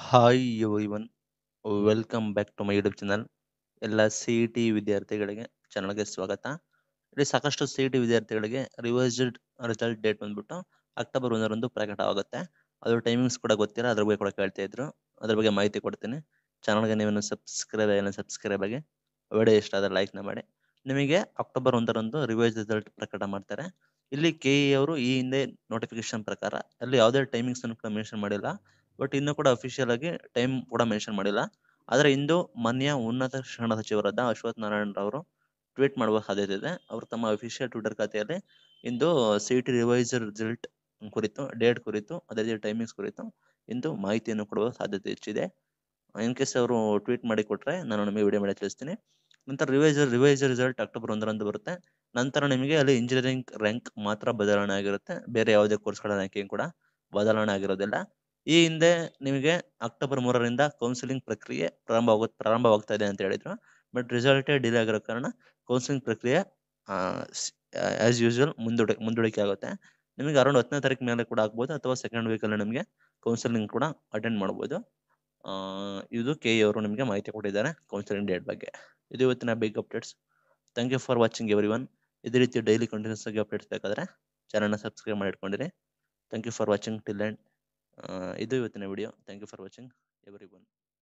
hi everyone welcome back to my YouTube channel ಎಲ್ಲ C E T ವಿದ್ಯಾರ್ಥಿಗಳಿಗೆ ಚಾನಲ್ಗೆ ಸ್ವಾಗತ ಇಲ್ಲಿ ಸಾಕಷ್ಟು ಸಿ ಇ ಟಿ ವಿದ್ಯಾರ್ಥಿಗಳಿಗೆ ರಿವೈಸ್ಡ್ ರಿಸಲ್ಟ್ ಡೇಟ್ ಬಂದ್ಬಿಟ್ಟು ಅಕ್ಟೋಬರ್ ಒಂದರಂದು ಪ್ರಕಟವಾಗುತ್ತೆ ಅದು ಟೈಮಿಂಗ್ಸ್ ಕೂಡ ಗೊತ್ತಿಲ್ಲ ಅದ್ರ ಬಗ್ಗೆ ಕೂಡ ಕೇಳ್ತಾ ಇದ್ರು ಅದ್ರ ಬಗ್ಗೆ ಮಾಹಿತಿ ಕೊಡ್ತೀನಿ ಚಾನಲ್ಗೆ ನೀವೇನು ಸಬ್ಸ್ಕ್ರೈಬ್ ಆಗಿಲ್ಲ ಸಬ್ಸ್ಕ್ರೈಬ್ ಆಗಿ ವಿಡಿಯೋ ಇಷ್ಟ ಆದರೆ ಲೈಕ್ನ ಮಾಡಿ ನಿಮಗೆ ಅಕ್ಟೋಬರ್ ಒಂದರಂದು ರಿವೈಸ್ ರಿಸಲ್ಟ್ ಪ್ರಕಟ ಮಾಡ್ತಾರೆ ಇಲ್ಲಿ ಕೆ ಇ ಅವರು ಈ ಹಿಂದೆ ನೋಟಿಫಿಕೇಶನ್ ಪ್ರಕಾರ ಅಲ್ಲಿ ಯಾವುದೇ ಟೈಮಿಂಗ್ಸ್ ಅನ್ನು ಕೂಡ ಮೆನ್ಷನ್ ಮಾಡಿಲ್ಲ ಬಟ್ ಇನ್ನೂ ಕೂಡ ಅಫಿಷಿಯಲ್ ಆಗಿ ಟೈಮ್ ಕೂಡ ಮೆನ್ಷನ್ ಮಾಡಿಲ್ಲ ಆದರೆ ಇಂದು ಮಾನ್ಯ ಉನ್ನತ ಶಿಕ್ಷಣ ಸಚಿವರಾದ ಅಶ್ವಥ್ ನಾರಾಯಣ್ ಅವರು ಟ್ವೀಟ್ ಮಾಡುವ ಸಾಧ್ಯತೆ ಇದೆ ಅವರು ತಮ್ಮ ಅಫಿಷಿಯಲ್ ಟ್ವಿಟರ್ ಖಾತೆಯಲ್ಲಿ ಇಂದು ಸಿ ಟಿ ರಿವೈಸರ್ ರಿಸಲ್ಟ್ ಕುರಿತು ಡೇಟ್ ಕುರಿತು ಅದೇ ರೀತಿ ಟೈಮಿಂಗ್ಸ್ ಕುರಿತು ಇಂದು ಮಾಹಿತಿಯನ್ನು ಕೊಡುವ ಸಾಧ್ಯತೆ ಹೆಚ್ಚಿದೆ ಇನ್ ಕೇಸ್ ಅವರು ಟ್ವೀಟ್ ಮಾಡಿ ಕೊಟ್ರೆ ನಾನು ನಿಮಗೆ ವಿಡಿಯೋ ಮಾಡಿ ತಿಳಿಸ್ತೀನಿ ನಂತರ ರಿವೈಸರ್ ರಿವೈಸರ್ ರಿಸಲ್ಟ್ ಅಕ್ಟೋಬರ್ ಒಂದರಂದು ಬರುತ್ತೆ ನಂತರ ನಿಮಗೆ ಅಲ್ಲಿ ಇಂಜಿನಿಯರಿಂಗ್ ರ್ಯಾಂಕ್ ಮಾತ್ರ ಬದಲಾವಣೆ ಆಗಿರುತ್ತೆ ಬೇರೆ ಯಾವುದೇ ಕೋರ್ಸ್ಗಳ ರ್ಯಾಂಕಿಂಗ್ ಕೂಡ ಬದಲಾವಣೆ ಆಗಿರೋದಿಲ್ಲ ಈ ಹಿಂದೆ ನಿಮಗೆ ಅಕ್ಟೋಬರ್ ಮೂರರಿಂದ ಕೌನ್ಸಿಲಿಂಗ್ ಪ್ರಕ್ರಿಯೆ ಪ್ರಾರಂಭ ಪ್ರಾರಂಭವಾಗ್ತಾ ಇದೆ ಅಂತ ಹೇಳಿದ್ರು ಬಟ್ ರಿಸಲ್ಟೇ ಡಿಲೇ ಆಗಿರೋ ಕಾರಣ ಕೌನ್ಸಿಲಿಂಗ್ ಪ್ರಕ್ರಿಯೆ ಆಸ್ ಯೂಶುವಲ್ ಮುಂದೂಡಿ ಮುಂದೂಡಿಕೆ ಆಗುತ್ತೆ ನಿಮಗೆ ಅರೌಂಡ್ ಹತ್ತನೇ ತಾರೀಕು ಮೇಲೆ ಕೂಡ ಆಗ್ಬೋದು ಅಥವಾ ಸೆಕೆಂಡ್ ವೀಕಲ್ಲಿ ನಿಮಗೆ ಕೌನ್ಸಿಲಿಂಗ್ ಕೂಡ ಅಟೆಂಡ್ ಮಾಡ್ಬೋದು ಇದು ಕೆ ಅವರು ನಿಮಗೆ ಮಾಹಿತಿ ಕೊಟ್ಟಿದ್ದಾರೆ ಕೌನ್ಸಿಲಿಂಗ್ ಡೇಟ್ ಬಗ್ಗೆ ಇದು ಇವತ್ತಿನ big updates thank you for watching every one ಇದೇ ರೀತಿ ಡೈಲಿ ಕಂಟಿನ್ಯೂಸ್ ಆಗಿ ಅಪ್ಡೇಟ್ಸ್ ಬೇಕಾದರೆ ಚಾನಲ್ನ ಸಬ್ಸ್ಕ್ರೈಬ್ ಮಾಡಿ ಇಟ್ಕೊಂಡಿರಿ thank you for watching till end ಇದು ಇವತ್ತಿನ video thank you for watching every one